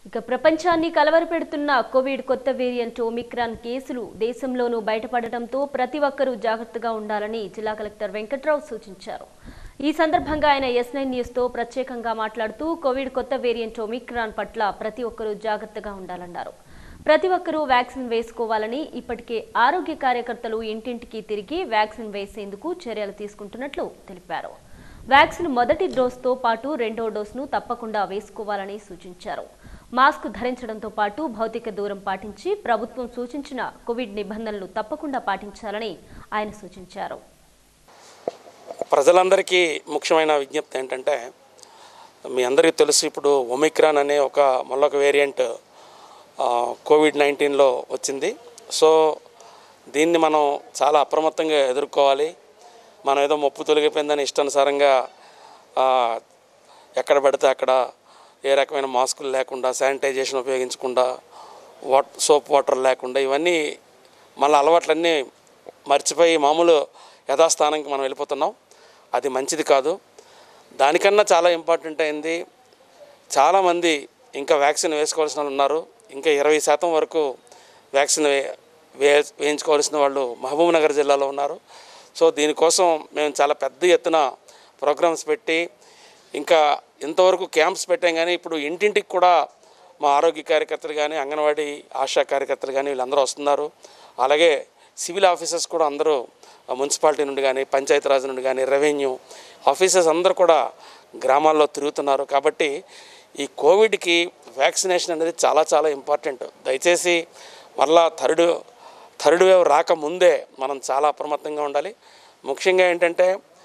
ఇక ప్రపంచాన్ని కలవరపెడుతున్న కోవిడ్ కొత్త వేరియంట్ ఒమిక్రాన్ కేసులు దేశంలోనూ బయటపడటంతో ప్రతి ఒక్కరూ జాగ్రత్తగా ఉండాలని జిల్లా కలెక్టర్ వెంకట్రావు సూచించారు ఈ సందర్భంగా ఆయన ఎస్ నైన్ న్యూస్తో ప్రత్యేకంగా మాట్లాడుతూ కోవిడ్ కొత్త వేరియంట్ ఒమిక్రాన్ పట్ల ప్రతి ఒక్కరూ జాగ్రత్తగా ఉండాలన్నారు ప్రతి ఒక్కరూ వ్యాక్సిన్ వేసుకోవాలని ఇప్పటికే ఆరోగ్య కార్యకర్తలు ఇంటింటికి తిరిగి వ్యాక్సిన్ వేసేందుకు చర్యలు తీసుకుంటున్నట్లు తెలిపారు వ్యాక్సిన్ మొదటి డోస్తో పాటు రెండో డోస్ను తప్పకుండా వేసుకోవాలని సూచించారు మాస్క్ ధరించడంతో పాటు భౌతిక దూరం పాటించి ప్రభుత్వం సూచించిన కోవిడ్ నిబంధనలు తప్పకుండా పాటించాలని ఆయన సూచించారు ప్రజలందరికీ ముఖ్యమైన విజ్ఞప్తి ఏంటంటే మీ అందరికీ తెలుసు ఇప్పుడు ఒమిక్రాన్ అనే ఒక మళ్ళొక వేరియంట్ ఆ, కోవిడ్ నైన్టీన్లో వచ్చింది సో దీన్ని మనం చాలా అప్రమత్తంగా ఎదుర్కోవాలి మనం ఏదో మొప్పు తొలగిపోయిందని ఇష్టానుసారంగా ఆ, ఎక్కడ పడితే అక్కడ ఏ రకమైన మాస్కులు లేకుండా శానిటైజేషన్ ఉపయోగించకుండా వాట్ సోప్ వాటర్ లేకుండా ఇవన్నీ మళ్ళీ అలవాట్లన్నీ మర్చిపోయి మామూలు యథాస్థానానికి మనం వెళ్ళిపోతున్నాం అది మంచిది కాదు దానికన్నా చాలా ఇంపార్టెంట్ అయింది చాలామంది ఇంకా వ్యాక్సిన్ వేసుకోవాల్సిన వాళ్ళు ఉన్నారు ఇంకా ఇరవై శాతం వరకు వ్యాక్సిన్ వే వే వేయించుకోవాల్సిన వాళ్ళు మహబూబ్ నగర్ జిల్లాలో ఉన్నారు సో దీనికోసం మేము చాలా పెద్ద ఎత్తున ప్రోగ్రామ్స్ పెట్టి ఇంకా ఇంతవరకు క్యాంప్స్ పెట్టాం కానీ ఇప్పుడు ఇంటింటికి కూడా మా ఆరోగ్య కార్యకర్తలు కానీ అంగన్వాడీ ఆశా కార్యకర్తలు కానీ వీళ్ళందరూ వస్తున్నారు అలాగే సివిల్ ఆఫీసర్స్ కూడా అందరూ ఆ, మున్సిపాలిటీ నుండి కానీ పంచాయతీరాజ్ నుండి కానీ రెవెన్యూ ఆఫీసర్స్ అందరూ కూడా గ్రామాల్లో తిరుగుతున్నారు కాబట్టి ఈ కోవిడ్కి వ్యాక్సినేషన్ అనేది చాలా చాలా ఇంపార్టెంట్ దయచేసి మరలా థర్డ్ థర్డ్ వేవ్ రాకముందే మనం చాలా అప్రమత్తంగా ఉండాలి ముఖ్యంగా ఏంటంటే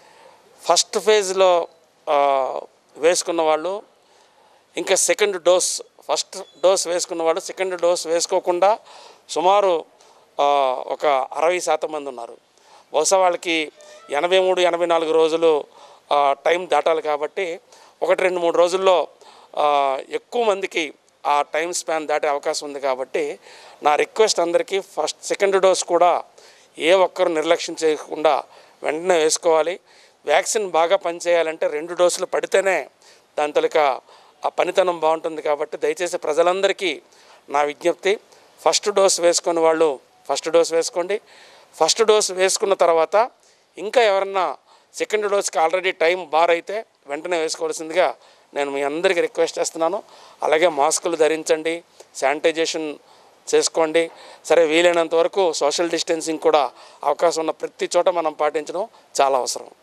ఫస్ట్ ఫేజ్లో ఆ, వేసుకున్న వాళ్ళు ఇంకా సెకండ్ డోస్ ఫస్ట్ డోస్ వేసుకున్న వాళ్ళు సెకండ్ డోస్ వేసుకోకుండా సుమారు ఆ, ఒక అరవై శాతం మంది ఉన్నారు బహుశా వాళ్ళకి ఎనభై మూడు ఎనభై నాలుగు రోజులు ఆ, టైం దాటాలి కాబట్టి ఒకటి రెండు మూడు రోజుల్లో ఆ, ఎక్కువ మందికి ఆ టైం స్పాన్ దాటే అవకాశం ఉంది కాబట్టి నా రిక్వెస్ట్ అందరికీ ఫస్ట్ సెకండ్ డోస్ కూడా ఏ ఒక్కరు నిర్లక్ష్యం చేయకుండా వెంటనే వేసుకోవాలి వ్యాక్సిన్ బాగా పనిచేయాలంటే రెండు డోసులు పడితేనే దాని తొలక ఆ పనితనం బాగుంటుంది కాబట్టి దయచేసి ప్రజలందరికీ నా విజ్ఞప్తి ఫస్ట్ డోస్ వేసుకున్న వాళ్ళు ఫస్ట్ డోస్ వేసుకోండి ఫస్ట్ డోస్ వేసుకున్న తర్వాత ఇంకా ఎవరన్నా సెకండ్ డోస్కి ఆల్రెడీ టైం బార్ అయితే వెంటనే వేసుకోవాల్సిందిగా నేను మీ అందరికీ రిక్వెస్ట్ చేస్తున్నాను అలాగే మాస్కులు ధరించండి శానిటైజేషన్ చేసుకోండి సరే వీలైనంత వరకు సోషల్ డిస్టెన్సింగ్ కూడా అవకాశం ఉన్న ప్రతి చోట మనం పాటించడం చాలా అవసరం